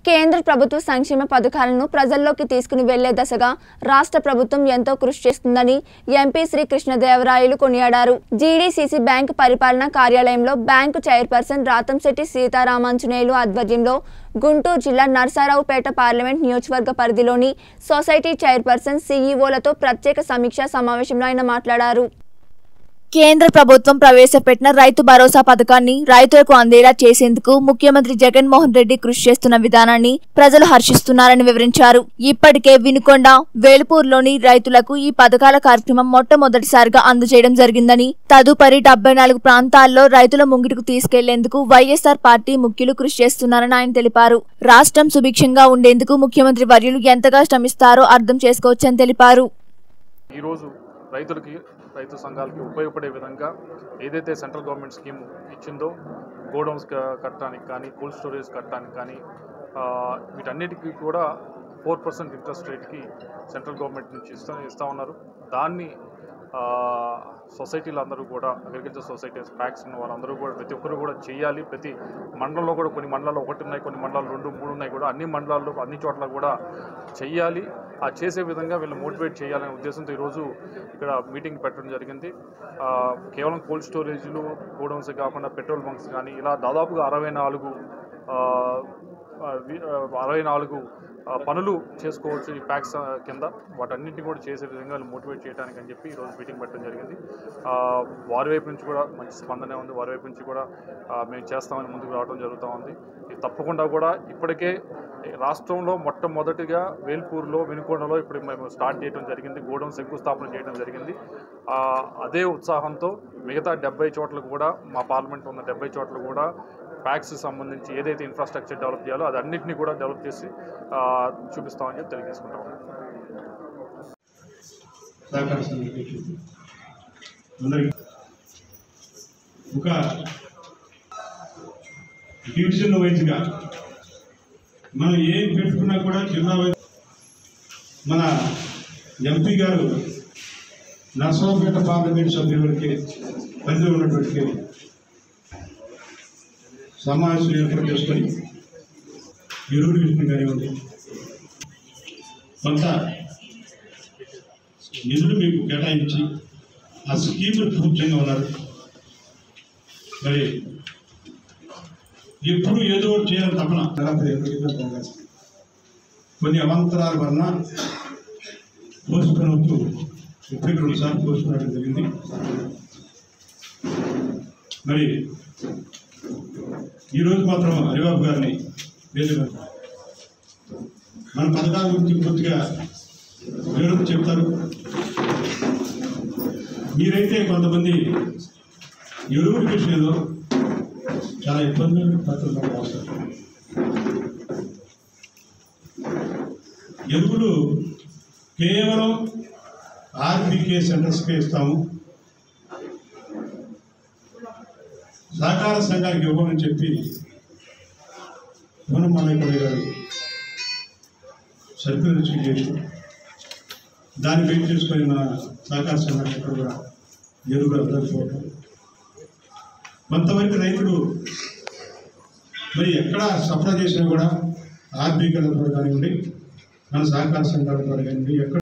కేంద్ర ప్రభుత్వ సంక్షేమ పథకాలను ప్రజల్లోకి తీసుకుని వెళ్లే దశగా రాష్ట్ర ప్రభుత్వం ఎంతో కృషి చేస్తుందని ఎంపీ శ్రీ కృష్ణదేవరాయలు కొనియాడారు జీడీసీసీ బ్యాంకు పరిపాలనా కార్యాలయంలో బ్యాంకు చైర్పర్సన్ రాతంశెట్టి సీతారామాంజనేయులు ఆధ్వర్యంలో గుంటూరు జిల్లా నర్సారావుపేట పార్లమెంట్ నియోజకవర్గ పరిధిలోని సొసైటీ చైర్పర్సన్ సీఈఓలతో ప్రత్యేక సమీక్షా సమావేశంలో ఆయన మాట్లాడారు కేంద్ర ప్రభుత్వం ప్రవేశపెట్టిన రైతు భరోసా పథకాన్ని రైతులకు అందేలా చేసేందుకు ముఖ్యమంత్రి జగన్మోహన్ రెడ్డి కృషి చేస్తున్న విధానాన్ని ప్రజలు హర్షిస్తున్నారని వివరించారు ఇప్పటికే వినుకొండ వేలుపూర్లోని రైతులకు ఈ పథకాల కార్యక్రమం మొట్టమొదటిసారిగా అందజేయడం జరిగిందని తదుపరి డెబ్బై నాలుగు ప్రాంతాల్లో రైతుల ముంగిటికి తీసుకెళ్లేందుకు వైఎస్ఆర్ పార్టీ ముఖ్యులు కృషి చేస్తున్నారని ఆయన తెలిపారు రాష్ట్రం సుభిక్షంగా ఉండేందుకు ముఖ్యమంత్రి వర్యులు ఎంతగా శ్రమిస్తారో అర్థం చేసుకోవచ్చని తెలిపారు ఈరోజు రైతులకి రైతు సంఘాలకి ఉపయోగపడే విధంగా ఏదైతే సెంట్రల్ గవర్నమెంట్ స్కీమ్ ఇచ్చిందో గోడౌన్స్ క- కట్టడానికి కానీ కోల్డ్ స్టోరేజ్ కట్టడానికి కానీ ఆ, వీటన్నిటికీ కూడా ఫోర్ పర్సెంట్ ఇంట్రెస్ట్ రేట్కి సెంట్రల్ గవర్నమెంట్ నుంచి ఇస్తా ఇస్తూ ఉన్నారు దాన్ని ఆ, సొసైటీలు అందరూ కూడా అగ్రికల్చర్ సొసైటీస్ ప్యాక్స్ ఉన్న వాళ్ళందరూ కూడా ప్రతి ఒక్కరు కూడా చేయాలి ప్రతి మండలంలో కూడా కొన్ని మండలాలు ఒకటి ఉన్నాయి కొన్ని మండలాలు రెండు మూడు ఉన్నాయి కూడా అన్ని మండలాల్లో అన్ని చోట్ల కూడా చెయ్యాలి ఆ చేసే విధంగా వీళ్ళు మోటివేట్ చేయాలనే ఉద్దేశంతో ఈరోజు ఇక్కడ మీటింగ్ పెట్టడం జరిగింది ఆ, కేవలం కోల్డ్ స్టోరేజ్లు గోడౌన్స్ కాకుండా పెట్రోల్ బంక్స్ కానీ ఇలా దాదాపుగా అరవై నాలుగు ఆ, ఆ, వి- ఆ, అరవై నాలుగు ఆ, పనులు చేసుకోవచ్చు ఈ ప్యాక్స్ ఆ, కింద వాటన్నింటినీ కూడా చేసే విధంగా వాళ్ళు మోటివేట్ చేయడానికి అని చెప్పి ఈరోజు మీటింగ్ పెట్టడం జరిగింది ఆ, వారి వైపు నుంచి కూడా మంచి స్పందనే ఉంది వారి వైపు నుంచి కూడా ఆ, మేము చేస్తామని ముందుకు రావడం జరుగుతూ ఉంది ఇది తప్పకుండా కూడా ఇప్పటికే రాష్ట్రంలో మొట్టమొదటిగా వేల్పూర్లో వినుకొండలో ఇప్పుడు మేము స్టార్ట్ చేయడం జరిగింది గోడౌన్ శంకుస్థాపన చేయడం జరిగింది ఆ, అదే ఉత్సాహంతో మిగతా డెబ్బై చోట్ల కూడా మా పార్లమెంట్ ఉన్న డెబ్బై చోట్ల కూడా ప్యాక్స్ సంబంధించి ఏదైతే ఇన్ఫ్రాస్ట్రక్చర్ డెవలప్ చేయాలో అది అన్నింటినీ కూడా డెవలప్ చేసి ఆ, చూపిస్తామని చెప్పి తెలియజేసుకుంటాం సహకార సంఘటన అందరికీ ఒక డివిజన్ వైజ్గా మనం ఏం పెట్టుకున్నా కూడా జిల్లా వైజ్ మన ఎంపీ గారు నర్సరావుపేట పార్లమెంట్ సభ్యులకి పరిధిలో ఉన్నటువంటి సమావేశం ఏర్పాటు చేసుకొని ఎరువుల విషయం కానివ్వండి కొంత నిధులు మీకు కేటాయించి ఆ స్కీములు పూర్తిగా ఉన్నారు మరి ఎప్పుడు ఏదో ఒకటి చేయాలని తపన రాత్రి ఎప్పటికీ పోగాల్సింది. కొన్ని అవాంతరాల వలన పోస్టుకొని అవుతూ ఇప్పటికి రెండు సార్లు పోస్టుకోవడం జరిగింది మరి ఈరోజు మాత్రం హరిబాబు గారిని వేదిక మన పథకాల గురించి పూర్తిగా వివరణ చెప్తారు మీరైతే కొంతమంది ఎరువుల విషయంలో చాలా ఇబ్బందులు పడుతున్నారు అవసరం ఎరువులు కేవలం ఆర్బీకే సెంటర్స్కే ఇస్తాము సహకార సంఘానికి ఇవ్వమని చెప్పి పూర్ణమాలయ్య గారు సర్కులర్ రిసీవ్ చేసి దాన్ని బేస్ చేసుకొని మన సహకార సంఘానికి ఎక్కడ కూడా ఎరువులు అందకపోవటం కొంతవరకు రైతులు మరి ఎక్కడ సప్లై చేసినా కూడా ఆర్బీకల ద్వారా కానివ్వండి మన సహకార సంఘాల ద్వారా కానివ్వండి ఎక్కడ